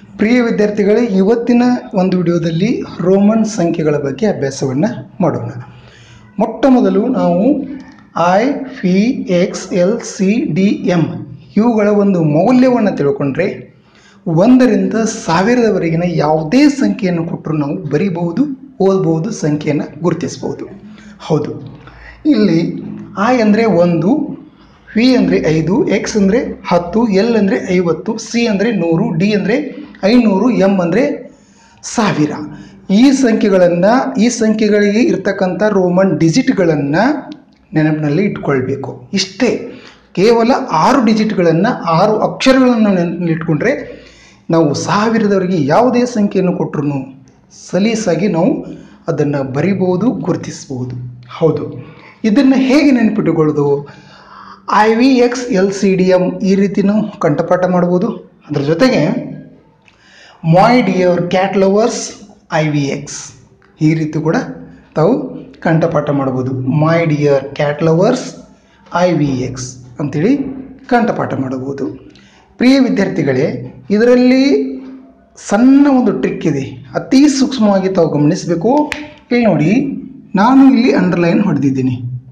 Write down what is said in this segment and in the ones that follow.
ಪ್ರಿಯ ವಿದ್ಯಾರ್ಥಿಗಳೇ ಇವತ್ತಿನ ಒಂದು ವಿಡಿಯೋದಲ್ಲಿ ರೋಮನ್ ಸಂಖ್ಯೆಗಳ ಬಗ್ಗೆ ಅಭ್ಯಾಸವನ್ನು ಮಾಡೋಣ ಮೊಟ್ಟ ಮೊದಲು ನಾವು I V X L C D M ಇವುಗಳ ಒಂದು ಮೌಲ್ಯವನ್ನು ತಿಳ್ಕೊಂಡ್ರೆ ಒಂದರಿಂದ ಸಾವಿರದವರೆಗಿನ ಯಾವುದೇ ಸಂಖ್ಯೆಯನ್ನು ಕೊಟ್ಟರು ನಾವು ಬರಿಬಹುದು ಓದಬಹುದು ಸಂಖ್ಯೆಯನ್ನು ಗುರುತಿಸಬಹುದು ಹೌದು ಇಲ್ಲಿ ಐ ಅಂದರೆ ಒಂದು ವಿ ಅಂದರೆ ಐದು ಎಕ್ಸ್ ಅಂದರೆ ಹತ್ತು ಎಲ್ ಅಂದರೆ ಐವತ್ತು ಸಿ ಅಂದರೆ ನೂರು ಡಿ ಅಂದರೆ ಐನೂರು ಎಮ್ ಅಂದರೆ ಸಾವಿರ ಈ ಸಂಖ್ಯೆಗಳನ್ನು ಈ ಸಂಖ್ಯೆಗಳಿಗೆ ಇರ್ತಕ್ಕಂಥ ರೋಮನ್ ಡಿಜಿಟ್ಗಳನ್ನು ನೆನಪಿನಲ್ಲಿ ಇಟ್ಕೊಳ್ಬೇಕು ಇಷ್ಟೇ ಕೇವಲ ಆರು ಡಿಜಿಟ್ಗಳನ್ನು ಆರು ಅಕ್ಷರಗಳನ್ನು ನೆನಪಿನಲ್ಲಿ ಇಟ್ಕೊಂಡ್ರೆ ನಾವು ಸಾವಿರದವರೆಗೆ ಯಾವುದೇ ಸಂಖ್ಯೆಯನ್ನು ಕೊಟ್ಟರು ಸಲೀಸಾಗಿ ನಾವು ಅದನ್ನು ಬರಿಬೋದು ಗುರುತಿಸ್ಬೋದು ಹೌದು ಇದನ್ನು ಹೇಗೆ ನೆನಪಿಟ್ಟುಕೊಳ್ಳೋದು I V X L C D M ಈ ರೀತಿ ನಾವು ಕಂಠಪಾಠ ಮಾಡ್ಬೋದು ಅದ್ರ ಜೊತೆಗೆ my dear cat lovers I V X ಈ ರೀತಿ ಕೂಡ ತಾವು ಕಂಠಪಾಠ ಮಾಡ್ಬೋದು my dear cat lovers I V X ಅಂಥೇಳಿ ಕಂಠಪಾಠ ಮಾಡಬಹುದು ಪ್ರಿಯ ವಿದ್ಯಾರ್ಥಿಗಳೇ ಇದರಲ್ಲಿ ಸಣ್ಣ ಒಂದು ಟ್ರಿಕ್ ಇದೆ ಅತಿ ಸೂಕ್ಷ್ಮವಾಗಿ ತಾವು ಗಮನಿಸಬೇಕು ಇಲ್ಲಿ ನೋಡಿ ನಾನು ಇಲ್ಲಿ ಅಂಡರ್ಲೈನ್ ಹೊಡೆದಿದ್ದೀನಿ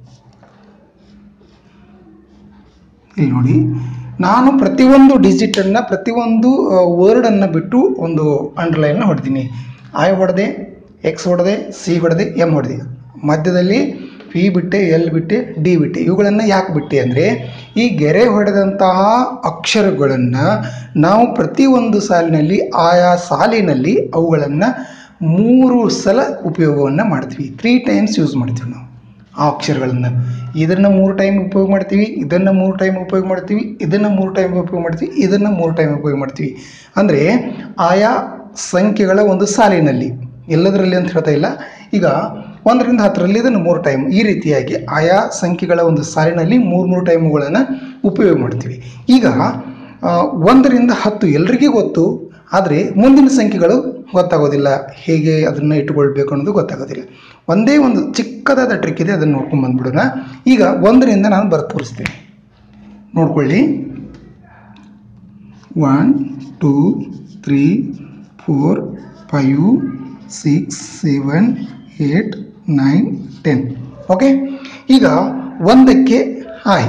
ಇಲ್ಲಿ ನೋಡಿ ನಾನು ಪ್ರತಿಯೊಂದು ಡಿಜಿಟನ್ನು ಪ್ರತಿಯೊಂದು ವರ್ಡನ್ನು ಬಿಟ್ಟು ಒಂದು ಅಂಡರ್ಲೈನ್ನ ಹೊಡೆದೀನಿ ಐ ಹೊಡೆದೆ ಎಕ್ಸ್ ಹೊಡೆದೆ ಸಿ ಹೊಡೆದೆ ಎಮ್ ಹೊಡೆದೆ ಮಧ್ಯದಲ್ಲಿ ಪಿ ಬಿಟ್ಟೆ ಎಲ್ ಬಿಟ್ಟೆ ಡಿ ಬಿಟ್ಟೆ ಇವುಗಳನ್ನು ಯಾಕೆ ಬಿಟ್ಟೆ ಅಂದರೆ ಈ ಗೆರೆ ಹೊಡೆದಂತಹ ಅಕ್ಷರಗಳನ್ನು ನಾವು ಪ್ರತಿಯೊಂದು ಸಾಲಿನಲ್ಲಿ ಆಯಾ ಸಾಲಿನಲ್ಲಿ ಅವುಗಳನ್ನು ಮೂರು ಸಲ ಉಪಯೋಗವನ್ನು ಮಾಡ್ತೀವಿ ತ್ರೀ ಟೈಮ್ಸ್ ಯೂಸ್ ಮಾಡ್ತೀವಿ ನಾವು ಆ ಅಕ್ಷರಗಳನ್ನು ಇದನ್ನು ಮೂರು ಟೈಮ್ ಉಪಯೋಗ ಮಾಡ್ತೀವಿ ಇದನ್ನು ಮೂರು ಟೈಮ್ ಉಪಯೋಗ ಮಾಡ್ತೀವಿ ಇದನ್ನು ಮೂರು ಟೈಮ್ ಉಪಯೋಗ ಮಾಡ್ತೀವಿ ಇದನ್ನು ಮೂರು ಟೈಮ್ ಉಪಯೋಗ ಮಾಡ್ತೀವಿ ಅಂದರೆ ಆಯಾ ಸಂಖ್ಯೆಗಳ ಒಂದು ಸಾಲಿನಲ್ಲಿ ಎಲ್ಲದರಲ್ಲಿ ಅಂತ ಹೇಳ್ತಾ ಇಲ್ಲ ಈಗ ಒಂದರಿಂದ ಹತ್ತರಲ್ಲಿ ಇದನ್ನು ಮೂರು ಟೈಮ್ ಈ ರೀತಿಯಾಗಿ ಆಯಾ ಸಂಖ್ಯೆಗಳ ಒಂದು ಸಾಲಿನಲ್ಲಿ ಮೂರು ಮೂರು ಟೈಮ್ಗಳನ್ನು ಉಪಯೋಗ ಮಾಡ್ತೀವಿ ಈಗ ಆ, ಒಂದರಿಂದ ಹತ್ತು ಎಲ್ರಿಗೂ ಗೊತ್ತು ಆದರೆ ಮುಂದಿನ ಸಂಖ್ಯೆಗಳು ಗೊತ್ತಾಗೋದಿಲ್ಲ ಹೇಗೆ ಅದನ್ನು ಇಟ್ಟುಕೊಳ್ಬೇಕು ಅನ್ನೋದು ಗೊತ್ತಾಗೋದಿಲ್ಲ ಒಂದೇ ಒಂದು ಚಿಕ್ಕದಾದ ಟ್ರಿಕ್ ಇದೆ ಅದನ್ನು ನೋಡ್ಕೊಂಡು ಬಂದ್ಬಿಡೋಣ ಈಗ ಒಂದರಿಂದ ನಾನು ಬರೆದು ತೋರಿಸ್ತೀನಿ ನೋಡ್ಕೊಳ್ಳಿ one two three four five six seven eight nine ten okay ಈಗ ಒಂದಕ್ಕೆ ಆಯ್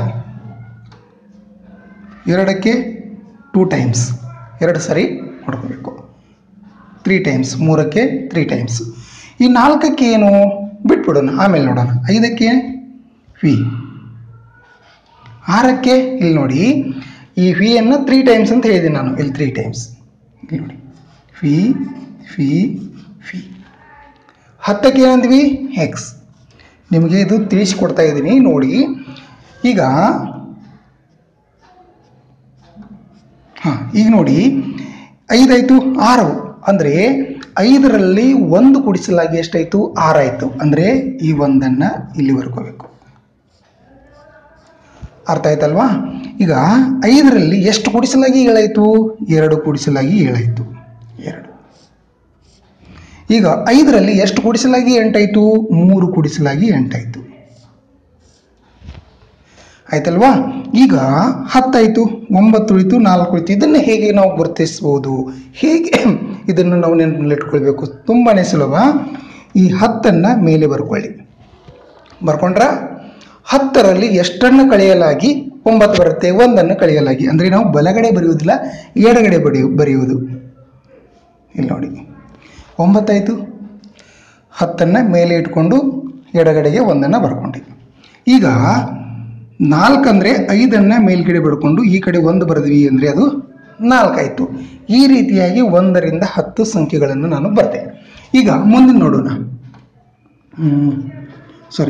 ಎರಡಕ್ಕೆ ಟೂ ಟೈಮ್ಸ್ ಎರಡು ಸರಿ ಮಾಡ್ಕೋಬೇಕು ತ್ರೀ ಟೈಮ್ಸ್ ಮೂರಕ್ಕೆ ತ್ರೀ ಟೈಮ್ಸ್ ಈ ನಾಲ್ಕಕ್ಕೆ ಏನು ಬಿಟ್ಬಿಡೋಣ ಆಮೇಲೆ ನೋಡೋಣ ಐದಕ್ಕೆ ವಿ ಆರಕ್ಕೆ ಇಲ್ಲಿ ನೋಡಿ ಈ ವಿಯನ್ನು ತ್ರೀ ಟೈಮ್ಸ್ ಅಂತ ಹೇಳಿದ್ದೀನಿ ನಾನು ಇಲ್ಲಿ ತ್ರೀ ಟೈಮ್ಸ್ ಇಲ್ಲಿ ನೋಡಿ ಫಿ ಫಿ ಫಿ ಹತ್ತಕ್ಕೆ ಏನಂದ್ವಿ ಎಕ್ಸ್ ನಿಮಗೆ ಇದು ತಿಳಿಸ್ಕೊಡ್ತಾ ಇದ್ದೀನಿ ನೋಡಿ ಈಗ ಹಾಂ ಈಗ ನೋಡಿ ಐದಾಯಿತು ಆರು ಅಂದರೆ ಐದರಲ್ಲಿ ಒಂದು ಕುಡಿಸಲಾಗಿ ಎಷ್ಟಾಯಿತು ಆರಾಯಿತು ಅಂದರೆ ಈ ಒಂದನ್ನು ಇಲ್ಲಿ ಬರ್ಕೋಬೇಕು ಅರ್ಥ ಆಯ್ತಲ್ವಾ ಈಗ ಐದರಲ್ಲಿ ಎಷ್ಟು ಕುಡಿಸಲಾಗಿ ಏಳಾಯಿತು ಎರಡು ಕುಡಿಸಲಾಗಿ ಏಳಾಯಿತು ಎರಡು ಈಗ ಐದರಲ್ಲಿ ಎಷ್ಟು ಕುಡಿಸಲಾಗಿ ಎಂಟಾಯಿತು ಮೂರು ಕುಡಿಸಲಾಗಿ ಎಂಟಾಯಿತು ಆಯ್ತಲ್ವಾ ಈಗ ಹತ್ತಾಯಿತು ಒಂಬತ್ತು ಉಳಿತು ನಾಲ್ಕು ಉಳಿತು ಇದನ್ನು ಹೇಗೆ ನಾವು ಗುರುತಿಸ್ಬೋದು ಹೇಗೆ ಇದನ್ನು ನಾವು ನೆನಪಿನಲ್ಲಿಟ್ಕೊಳ್ಬೇಕು ತುಂಬಾ ಸುಲಭ ಈ ಹತ್ತನ್ನು ಮೇಲೆ ಬರ್ಕೊಳ್ಳಿ ಬರ್ಕೊಂಡ್ರ ಹತ್ತರಲ್ಲಿ ಎಷ್ಟನ್ನು ಕಳೆಯಲಾಗಿ ಒಂಬತ್ತು ಬರುತ್ತೆ ಒಂದನ್ನು ಕಳೆಯಲಾಗಿ ಅಂದರೆ ನಾವು ಬಲಗಡೆ ಬರೆಯುವುದಿಲ್ಲ ಎಡಗಡೆ ಬರೆಯು ಬರೆಯುವುದು ಇಲ್ಲಿ ನೋಡಿ ಒಂಬತ್ತಾಯಿತು ಹತ್ತನ್ನು ಮೇಲೆ ಇಟ್ಕೊಂಡು ಎಡಗಡೆಗೆ ಒಂದನ್ನು ಬರ್ಕೊಂಡೆ ಈಗ ನಾಲ್ಕಂದರೆ ಐದನ್ನು ಮೇಲ್ಗಡೆ ಬಡ್ಕೊಂಡು ಈ ಕಡೆ ಒಂದು ಬರೆದ್ವಿ ಅಂದರೆ ಅದು ನಾಲ್ಕಾಯಿತು ಈ ರೀತಿಯಾಗಿ ಒಂದರಿಂದ ಹತ್ತು ಸಂಖ್ಯೆಗಳನ್ನು ನಾನು ಬರ್ದೆ ಈಗ ಮುಂದಿನ ನೋಡೋಣ ಸಾರಿ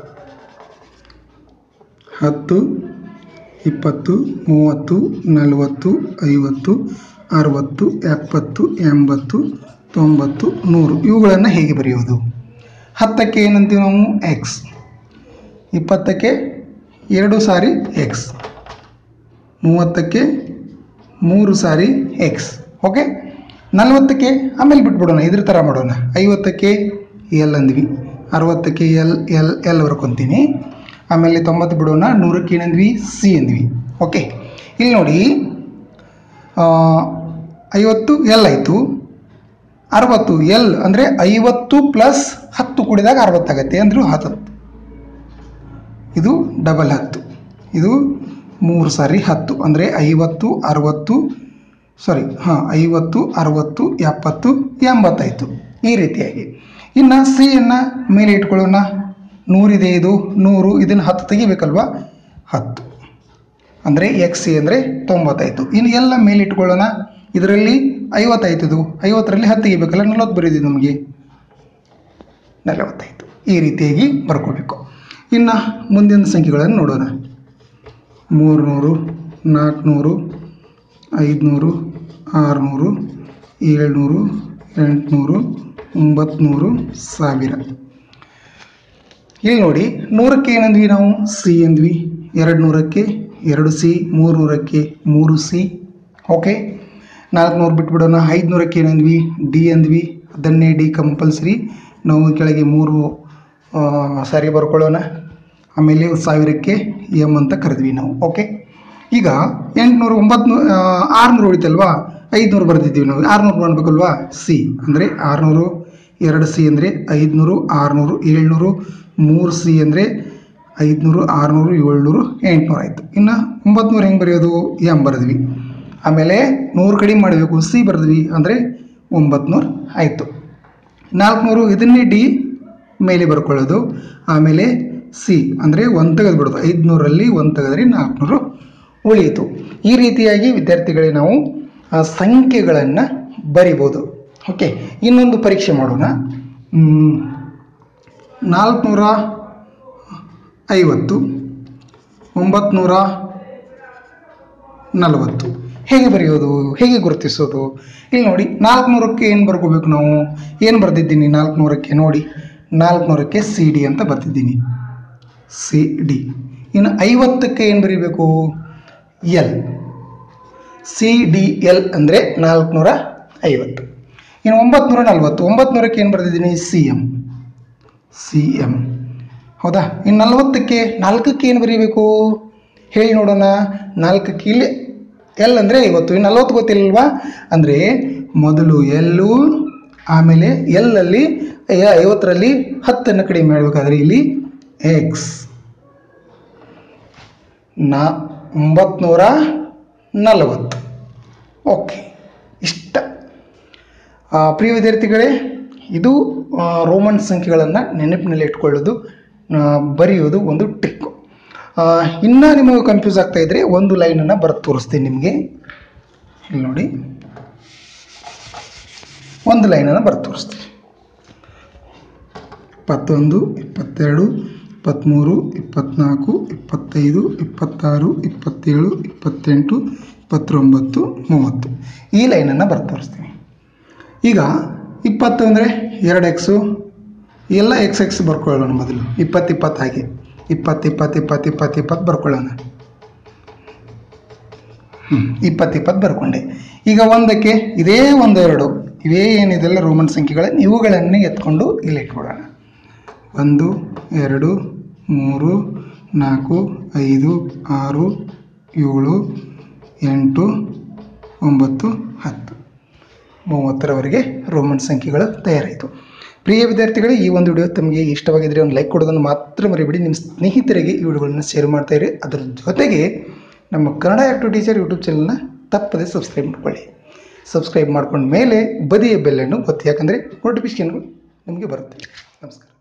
ಹತ್ತು ಇಪ್ಪತ್ತು ಮೂವತ್ತು ನಲವತ್ತು ಐವತ್ತು ಅರುವತ್ತು ಎಪ್ಪತ್ತು ಎಂಬತ್ತು ತೊಂಬತ್ತು ನೂರು ಇವುಗಳನ್ನು ಹೇಗೆ ಬರೆಯೋದು ಹತ್ತಕ್ಕೆ ಏನಂತೀವಿ ನಾವು ಎಕ್ಸ್ ಇಪ್ಪತ್ತಕ್ಕೆ ಎರಡು ಸಾರಿ ಎಕ್ಸ್ ಮೂವತ್ತಕ್ಕೆ ಮೂರು ಸಾರಿ ಎಕ್ಸ್ ಓಕೆ ನಲವತ್ತಕ್ಕೆ ಆಮೇಲೆ ಬಿಟ್ಬಿಡೋಣ ಇದ್ರ ಥರ ಮಾಡೋಣ ಐವತ್ತಕ್ಕೆ ಎಲ್ ಅಂದ್ವಿ ಅರವತ್ತಕ್ಕೆ ಎಲ್ ಎಲ್ ಎಲ್ ಬರ್ಕೊತೀನಿ ಆಮೇಲೆ ತೊಂಬತ್ತು ಬಿಡೋಣ ನೂರಕ್ಕೆ ಏನಂದ್ವಿ ಸಿ ಅಂದ್ವಿ ಓಕೆ ಇಲ್ಲಿ ನೋಡಿ ಆ, ಐವತ್ತು ಎಲ್ ಆಯಿತು ಅರವತ್ತು ಎಲ್ ಅಂದರೆ ಐವತ್ತು ಪ್ಲಸ್ ಹತ್ತು ಕೂಡಿದಾಗ ಅರವತ್ತಾಗತ್ತೆ ಅಂದರೂ ಹತ್ತು ಇದು ಡಬಲ್ ಹತ್ತು ಇದು ಮೂರು ಸಾರಿ ಹತ್ತು ಅಂದರೆ ಐವತ್ತು ಅರವತ್ತು ಸಾರಿ ಹಾಂ ಐವತ್ತು ಅರವತ್ತು ಎಪ್ಪತ್ತು ಎಂಬತ್ತಾಯಿತು ಈ ರೀತಿಯಾಗಿ ಇನ್ನು ಸಿಯನ್ನು ಮೇಲೆ ಇಟ್ಕೊಳ್ಳೋಣ ನೂರಿದೆ ಇದು ನೂರು ಇದನ್ನು ಹತ್ತು ತೆಗಿಬೇಕಲ್ವಾ ಹತ್ತು ಅಂದರೆ ಎಕ್ಸ್ ಸಿ ಅಂದರೆ ತೊಂಬತ್ತಾಯಿತು ಇನ್ನು ಎಲ್ಲ ಮೇಲೆ ಇಟ್ಕೊಳ್ಳೋಣ ಇದರಲ್ಲಿ ಐವತ್ತಾಯ್ತು ಇದು ಐವತ್ತರಲ್ಲಿ ಹತ್ತು ತೆಗಿಬೇಕಲ್ಲ ನಲವತ್ತು ಬರೀದಿದೆ ನಮಗೆ ನಲವತ್ತೈದು ಈ ರೀತಿಯಾಗಿ ಬರ್ಕೋಬೇಕು ಇನ್ನು ಮುಂದಿನ ಸಂಖ್ಯೆಗಳನ್ನು ನೋಡೋಣ ಮೂರುನೂರು ನಾಲ್ಕುನೂರು ಐದುನೂರು ಆರುನೂರು ಏಳ್ನೂರು ಎಂಟುನೂರು ಒಂಬತ್ನೂರು ಸಾವಿರ ಇಲ್ಲಿ ನೋಡಿ ನೂರಕ್ಕೆ ಏನಂದ್ವಿ ನಾವು ಸಿ ಅಂದ್ವಿ ಎರಡು ನೂರಕ್ಕೆ ಎರಡು ಸಿ ಮೂರು ನೂರಕ್ಕೆ ಮೂರು ಸಿ ಓಕೆ ನಾಲ್ಕುನೂರು ಬಿಟ್ಬಿಡೋಣ ಐದುನೂರಕ್ಕೆ ಏನಂದ್ವಿ ಡಿ ಅಂದ್ವಿ ಅದನ್ನೇ ಡಿ ಕಂಪಲ್ಸರಿ ನಾವು ಕೆಳಗೆ ಮೂರು ಆ, ಸಾರಿ ಬರ್ಕೊಳ್ಳೋಣ ಆಮೇಲೆ ಸಾವಿರಕ್ಕೆ ಎಮ್ ಅಂತ ಕರೆದ್ವಿ ನಾವು ಓಕೆ ಈಗ ಎಂಟುನೂರು ಒಂಬತ್ತು ಆರುನೂರು ಉಳಿತಲ್ವಾ ಐದುನೂರು ಬರೆದಿದ್ದೀವಿ ನಾವು ಆರುನೂರು ಮಾಡಬೇಕಲ್ವಾ ಸಿ ಅಂದರೆ ಆರುನೂರು ಎರಡು ಸಿ ಅಂದರೆ ಐದುನೂರು ಆರುನೂರು ಏಳ್ನೂರು ಮೂರು ಸಿ ಅಂದರೆ ಐದುನೂರು ಆರುನೂರು ಏಳ್ನೂರು ಎಂಟುನೂರು ಆಯಿತು ಇನ್ನು ಒಂಬತ್ನೂರು ಹೆಂಗೆ ಬರೆಯೋದು ಎಮ್ ಬರೆದ್ವಿ ಆಮೇಲೆ ನೂರು ಕಡಿಮೆ ಮಾಡಬೇಕು ಸಿ ಬರೆದ್ವಿ ಅಂದರೆ ಒಂಬತ್ನೂರು ಆಯಿತು ನಾಲ್ಕುನೂರು ಇದನ್ನೇ ಡಿ ಮೇಲೆ ಬರ್ಕೊಳ್ಳೋದು ಆಮೇಲೆ ಸಿ ಅಂದರೆ ಒಂದು ತೆಗೆದು ಬಿಡೋದು ಐದುನೂರಲ್ಲಿ ಒಂದು ತೆಗೆದ್ರೆ ನಾಲ್ಕುನೂರು ಉಳಿಯಿತು ಈ ರೀತಿಯಾಗಿ ವಿದ್ಯಾರ್ಥಿಗಳೇ ನಾವು ಆ, ಸಂಖ್ಯೆಗಳನ್ನು ಬರಿಬೋದು ಓಕೆ ಇನ್ನೊಂದು ಪರೀಕ್ಷೆ ಮಾಡೋಣ ಮ್, ನಾಲ್ಕುನೂರ ಐವತ್ತು ಒಂಬತ್ನೂರ ನಲವತ್ತು ಹೇಗೆ ಬರೆಯೋದು ಹೇಗೆ ಗುರುತಿಸೋದು ಇಲ್ಲಿ ನೋಡಿ ನಾಲ್ಕುನೂರಕ್ಕೆ ಏನು ಬರ್ಕೋಬೇಕು ನಾವು ಏನು ಬರೆದಿದ್ದೀನಿ ನಾಲ್ಕುನೂರಕ್ಕೆ ನೋಡಿ ನಾಲ್ಕುನೂರಕ್ಕೆ ಸಿ ಡಿ ಅಂತ ಬರ್ತಿದ್ದೀನಿ ಸಿ ಡಿ ಇನ್ನು ಐವತ್ತಕ್ಕೆ ಏನು ಬರೀಬೇಕು ಎಲ್ ಸಿ ಡಿ ಎಲ್ ಅಂದರೆ ನಾಲ್ಕುನೂರ ಐವತ್ತು ಇನ್ನು ಒಂಬತ್ನೂರ ನಲ್ವತ್ತು ಒಂಬತ್ನೂರಕ್ಕೆ ಏನು ಬರೆದಿದ್ದೀನಿ ಸಿ ಎಮ್ ಸಿ ಎಮ್ ಹೌದಾ ಇನ್ನು ನಲ್ವತ್ತಕ್ಕೆ ನಾಲ್ಕಕ್ಕೆ ಏನು ಬರೀಬೇಕು ಹೇಳಿ ನೋಡೋಣ ನಾಲ್ಕಕ್ಕೆ ಇಲ್ಲಿ ಎಲ್ ಅಂದರೆ ಐವತ್ತು ಇನ್ನು ನಲ್ವತ್ತು ಗೊತ್ತಿಲ್ಲಲ್ವಾ ಅಂದರೆ ಮೊದಲು ಎಲ್ಲು ಆಮೇಲೆ ಎಲ್ಲಲ್ಲಿ ಐವತ್ತರಲ್ಲಿ ಹತ್ತನ್ನು ಕಡಿಮೆ ಮಾಡಬೇಕಾದ್ರೆ ಇಲ್ಲಿ ಎಕ್ಸ್ ನಾ ಒಂಬತ್ನೂರ ನಲವತ್ತು ಓಕೆ ಇಷ್ಟ ಆ, ಪ್ರಿಯ ವಿದ್ಯಾರ್ಥಿಗಳೇ ಇದು ಆ, ರೋಮನ್ ಸಂಖ್ಯೆಗಳನ್ನು ನೆನಪಿನಲ್ಲಿ ಇಟ್ಕೊಳ್ಳೋದು ಆ, ಬರೆಯೋದು ಒಂದು ಟ್ರಿಕ್ಕು ಇನ್ನೂ ನಿಮಗೆ ಕನ್ಫ್ಯೂಸ್ ಆಗ್ತಾ ಇದ್ದರೆ ಒಂದು ಲೈನನ್ನು ಬರೆದು ತೋರಿಸ್ತೀನಿ ನಿಮಗೆ ಇಲ್ಲಿ ನೋಡಿ ಒಂದು ಲೈನನ್ನು ಬರೆದು ತೋರಿಸ್ತೀನಿ ಇಪ್ಪತ್ತೊಂದು ಇಪ್ಪತ್ತೆರಡು ಇಪ್ಪತ್ತ್ಮೂರು ಇಪ್ಪತ್ತ್ನಾಲ್ಕು ಇಪ್ಪತ್ತೈದು ಇಪ್ಪತ್ತಾರು ಇಪ್ಪತ್ತೇಳು ಇಪ್ಪತ್ತೆಂಟು ಇಪ್ಪತ್ತೊಂಬತ್ತು ಮೂವತ್ತು ಈ ಲೈನನ್ನು ಬರೆದು ತೋರಿಸ್ತೀನಿ ಈಗ ಇಪ್ಪತ್ತು ಅಂದರೆ ಎರಡು ಎಕ್ಸು ಎಲ್ಲ ಎಕ್ಸ್ ಎಕ್ಸ್ ಬರ್ಕೊಳ್ಳೋಣ ಮೊದಲು ಇಪ್ಪತ್ತು ಇಪ್ಪತ್ತು ಹಾಗೆ ಇಪ್ಪತ್ತು ಇಪ್ಪತ್ತು ಇಪ್ಪತ್ತು ಇಪ್ಪತ್ತು ಇಪ್ಪತ್ತು ಬರ್ಕೊಳ್ಳೋಣ ಹ್ಞೂ ಇಪ್ಪತ್ತು ಇಪ್ಪತ್ತು ಬರ್ಕೊಂಡೆ ಈಗ ಒಂದಕ್ಕೆ ಇದೇ ಒಂದೆರಡು ಇವೇ ಏನಿದೆಲ್ಲ ರೋಮನ್ ಸಂಖ್ಯೆಗಳ ಇವುಗಳನ್ನು ಎತ್ಕೊಂಡು ಇಲ್ಲಿ ಇಟ್ಕೊಡೋಣ ಒಂದು ಎರಡು ಮೂರು ನಾಲ್ಕು ಐದು ಆರು ಏಳು ಎಂಟು ಒಂಬತ್ತು ಹತ್ತು ಮೂವತ್ತರವರೆಗೆ ರೋಮನ್ ಸಂಖ್ಯೆಗಳು ತಯಾರಾಯಿತು ಪ್ರಿಯ ವಿದ್ಯಾರ್ಥಿಗಳೇ ಈ ಒಂದು ವಿಡಿಯೋ ತಮಗೆ ಇಷ್ಟವಾಗಿದ್ದರೆ ಒಂದು ಲೈಕ್ ಕೊಡೋದನ್ನು ಮಾತ್ರ ಮರಿಬೇಡಿ ನಿಮ್ಮ ಸ್ನೇಹಿತರಿಗೆ ಈ ವಿಡಿಯೋಗಳನ್ನು ಶೇರ್ ಮಾಡ್ತಾ ಇರಿ ಅದರ ಜೊತೆಗೆ ನಮ್ಮ ಕನ್ನಡ ಆ್ಯಕ್ಟಿವ್ ಟೀಚರ್ ಯೂಟ್ಯೂಬ್ ಚಾನಲ್ನ ತಪ್ಪದೆ ಸಬ್ಸ್ಕ್ರೈಬ್ ಮಾಡ್ಕೊಳ್ಳಿ ಸಬ್ಸ್ಕ್ರೈಬ್ ಮಾಡ್ಕೊಂಡ ಮೇಲೆ ಬದಿಯ ಬೆಲ್ಲನ್ನು ಒತ್ತಿ ಯಾಕಂದರೆ ನೋಟಿಫಿಕೇಶನ್ಗಳು ನಿಮಗೆ ಬರುತ್ತೆ ನಮಸ್ಕಾರ